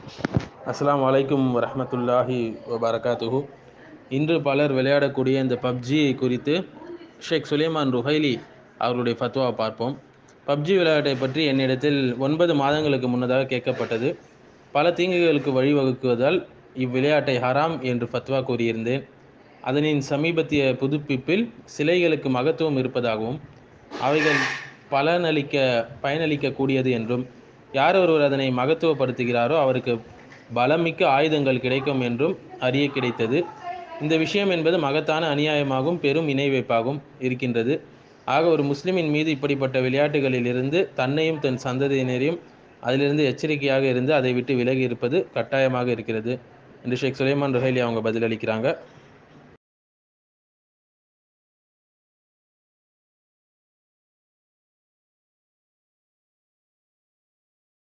அஸ்ஸலாமு அலைக்கும் வரஹ்மத்துல்லாஹி வபரகாத்துஹு இன்று பலர் விளையாடக்கூடிய இந்த பப்ஜி குறித்து ஷேக் சுலைமான் ருஹைலி அவர்களுடைய ஃபத்வா பார்ப்போம் பப்ஜி விளையாட்டை பற்றி என்னிடத்தில் ஒன்பது மாதங்களுக்கு முன்னதாக கேட்கப்பட்டது பல தீங்குகளுக்கு வழிவகுக்குவதால் இவ்விளையாட்டை ஹராம் என்று ஃபத்வா கூறியிருந்தேன் அதனின் சமீபத்திய புதுப்பிப்பில் சிலைகளுக்கு மகத்துவம் இருப்பதாகவும் அவைகள் பலனளிக்க பயனளிக்கக்கூடியது என்றும் யார் ஒருவர் அதனை மகத்துவப்படுத்துகிறாரோ அவருக்கு பலமிக்க ஆயுதங்கள் கிடைக்கும் என்றும் அறிய கிடைத்தது இந்த விஷயம் என்பது மகத்தான அநியாயமாகவும் பெரும் இணை வைப்பாகவும் இருக்கின்றது ஆக ஒரு முஸ்லிமின் மீது இப்படிப்பட்ட விளையாட்டுகளிலிருந்து தன்னையும் தன் சந்ததியினரையும் அதிலிருந்து எச்சரிக்கையாக இருந்து அதை விட்டு விலகி இருப்பது கட்டாயமாக இருக்கிறது என்று ஷேக் சுலைமான் ருஹைலி அவங்க பதிலளிக்கிறாங்க